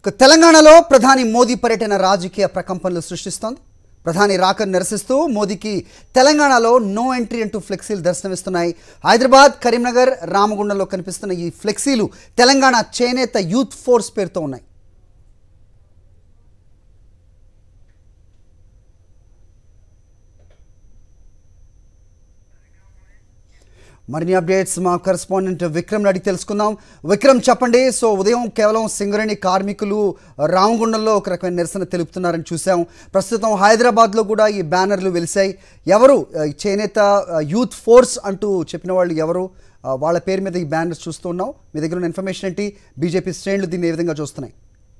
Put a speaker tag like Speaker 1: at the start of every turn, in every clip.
Speaker 1: ఇక తెలంగాణలో ప్రధాని మోదీ పర్యటన రాజకీయ ప్రకంపనలు సృష్టిస్తోంది ప్రధాని రాకను నిరసిస్తూ మోదీకి తెలంగాణలో నో ఎంట్రీ అంటూ ఫ్లెక్సీలు దర్శనమిస్తున్నాయి హైదరాబాద్ కరీంనగర్ రామగుండంలో కనిపిస్తున్న ఈ ఫ్లెక్సీలు తెలంగాణ చేనేత యూత్ ఫోర్స్ పేరుతో ఉన్నాయి మరిన్ని అప్డేట్స్ మా కరెస్పాండెంట్ విక్రమ్ అడిగి తెలుసుకుందాం విక్రమ్ చెప్పండి సో ఉదయం కేవలం సింగరేణి కార్మికులు రామగుండంలో ఒక రకమైన నిరసన తెలుపుతున్నారని చూసాం ప్రస్తుతం హైదరాబాద్లో కూడా ఈ బ్యానర్లు వెలిశాయి ఎవరు ఈ చేనేత యూత్ ఫోర్స్ అంటూ చెప్పిన వాళ్ళు ఎవరు ఆ, వాళ్ళ పేరు మీద ఈ బ్యానర్స్ చూస్తూ ఉన్నాం మీ దగ్గర ఉన్న ఇన్ఫర్మేషన్ ఏంటి బీజేపీ శ్రేణులు దీన్ని ఏ విధంగా చూస్తున్నాయి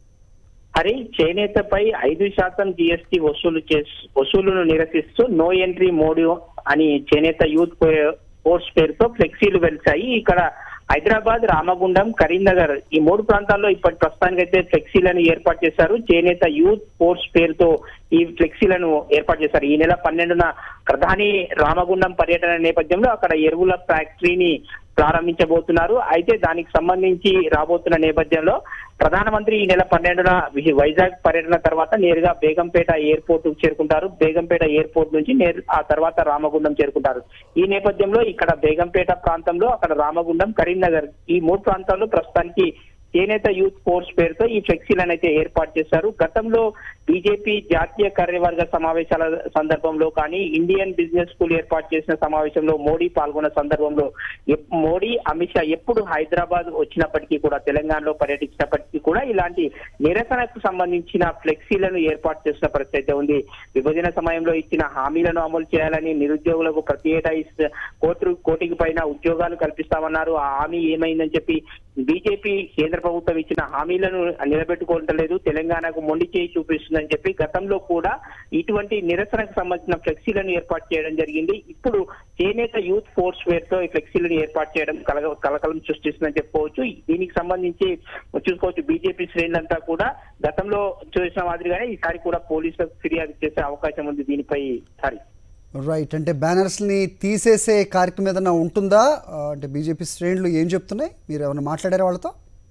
Speaker 2: హరి చేనేతపై ఐదు శాతం జిఎస్టీ వసూలు చేసి వసూలును నిరసిస్తూ నో ఎంట్రీ మోడీ అని చేనేత యూత్ పే- ఫోర్స్ పేరుతో ఫ్లెక్సీలు వెలిశాయి ఇక్కడ హైదరాబాద్ రామగుండం కరీంనగర్ ఈ మూడు ప్రాంతాల్లో ఇప్పటి ప్రస్తుతానికైతే ఫ్లెక్సీలను ఏర్పాటు చేశారు చేనేత యూత్ ఫోర్స్ పేరుతో ఈ ఫ్లెక్సీలను ఏర్పాటు చేశారు ఈ నెల పన్నెండున ప్రధాని రామగుండం పర్యటన నేపథ్యంలో అక్కడ ఎరువుల ఫ్యాక్టరీని ప్రారంభించబోతున్నారు అయితే దానికి సంబంధించి రాబోతున్న నేపథ్యంలో ప్రధానమంత్రి ఈ నెల పన్నెండున వి- వైజాగ్ పర్యటన తర్వాత నేరుగా బేగంపేట ఎయిర్పోర్ట్ చేరుకుంటారు బేగంపేట ఎయిర్పోర్ట్ నుంచి నేరు ఆ తర్వాత రామగుండం చేరుకుంటారు ఈ నేపథ్యంలో ఇక్కడ బేగంపేట ప్రాంతంలో అక్కడ రామగుండం కరీంనగర్ ఈ మూడు ప్రాంతాల్లో ప్రస్తుతానికి చేనేత యూత్ ఫోర్స్ పేరుతో ఈ ఫ్లెక్సీలను అయితే ఏర్పాటు చేశారు గతంలో బీజేపీ జాతీయ కార్యవర్గ సమావేశాల సందర్భంలో కానీ ఇండియన్ బిజినెస్ స్కూల్ ఏర్పాటు చేసిన సమావేశంలో మోడీ పాల్గొన్న సందర్భంలో ఎప్- మోడీ అమిత్ షా ఎప్పుడు హైదరాబాద్ వచ్చినప్పటికీ కూడా తెలంగాణలో పర్యటించినప్పటికీ కూడా ఇలాంటి నిరసనకు సంబంధించిన ఫ్లెక్సీలను ఏర్పాటు చేసిన పరిస్థితి అయితే ఉంది విభజన సమయంలో ఇచ్చిన హామీలను అమలు చేయాలని నిరుద్యోగులకు ప్రతి ఏటా ఇస్త- కోటి కోటికి పైన ఉద్యోగాలు కల్పిస్తామన్నారు ఆ హామీ ఏమైందని చెప్పి బీజేపీ కేంద్ర ప్రభుత్వం ఇచ్చిన హామీలను నిలబెట్టుకోవట్లేదు తెలంగాణకు మొండి చేయి చూపిస్తుందని చెప్పి గతంలో కూడా ఇటువంటి నిరసనకు సంబంధించిన ఫ్లెక్సీలను ఏర్పాటు చేయడం జరిగింది ఇప్పుడు చేనేత యూత్ ఫోర్స్ పేరుతో ఈ ఫ్లెక్సీలను ఏర్పాటు చేయడం కలగ కలకలం సృష్టిస్తుందని చెప్పుకోవచ్చు దీనికి సంబంధించి చూసుకోవచ్చు బీజేపీ శ్రేణులంతా కూడా గతంలో చూసిన మాదిరిగానే ఈసారి కూడా పోలీసులకు ఫిర్యాదు చేసే అవకాశం ఉంది దీనిపై సారీ
Speaker 1: రైట్ అంటే బ్యానర్స్ని తీసేసే కార్యక్రమం ఏదైనా ఉంటుందా ఆ, అంటే బీజేపీ శ్రేణులు ఏం చెప్తున్నాయి మీరు ఏమైనా మాట్లాడారా వాళ్ళతో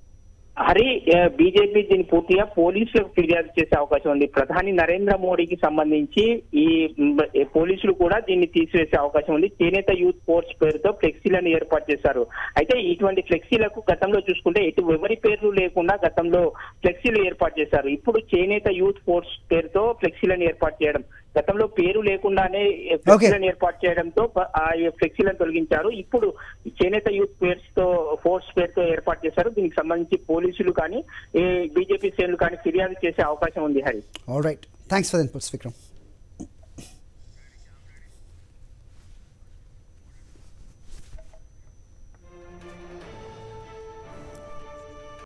Speaker 2: హరి బీజేపీ దీన్ని పూర్తిగా పోలీసులకు ఫిర్యాదు చేసే అవకాశం ఉంది ప్రధాని నరేంద్ర మోడీకి సంబంధించి ఈ మ్, ఏ పోలీసులు కూడా దీన్ని తీసివేసే అవకాశం ఉంది చేనేత యూత్ ఫోర్స్ పేరుతో ఫ్లెక్సీలను ఏర్పాటు చేశారు అయితే ఇటువంటి ఫ్లెక్సీలకు గతంలో చూసుకుంటే ఎటు ఎవరి పేర్లు లేకుండా గతంలో ఫ్లెక్సీలు ఏర్పాటు చేశారు ఇప్పుడు చేనేత యూత్ ఫోర్స్ పేరుతో ఫ్లెక్సీలను ఏర్పాటు చేయడం గతంలో పేరు లేకుండానే ఫ్లెక్సీలను ఏర్పాటు చేయడంతో ప- ఆ ఫ్లెక్సీలను తొలగించారు ఇప్పుడు చేనేత యూత్ పేర్స్ తో ఫోర్స్ పేరుతో ఏర్పాటు చేశారు దీనికి సంబంధించి పోలీసులు కానీ బీజేపీ శ్రేణులు కానీ ఫిర్యాదు చేసే అవకాశం ఉంది Hari
Speaker 1: all right thanks for the inputs Vikram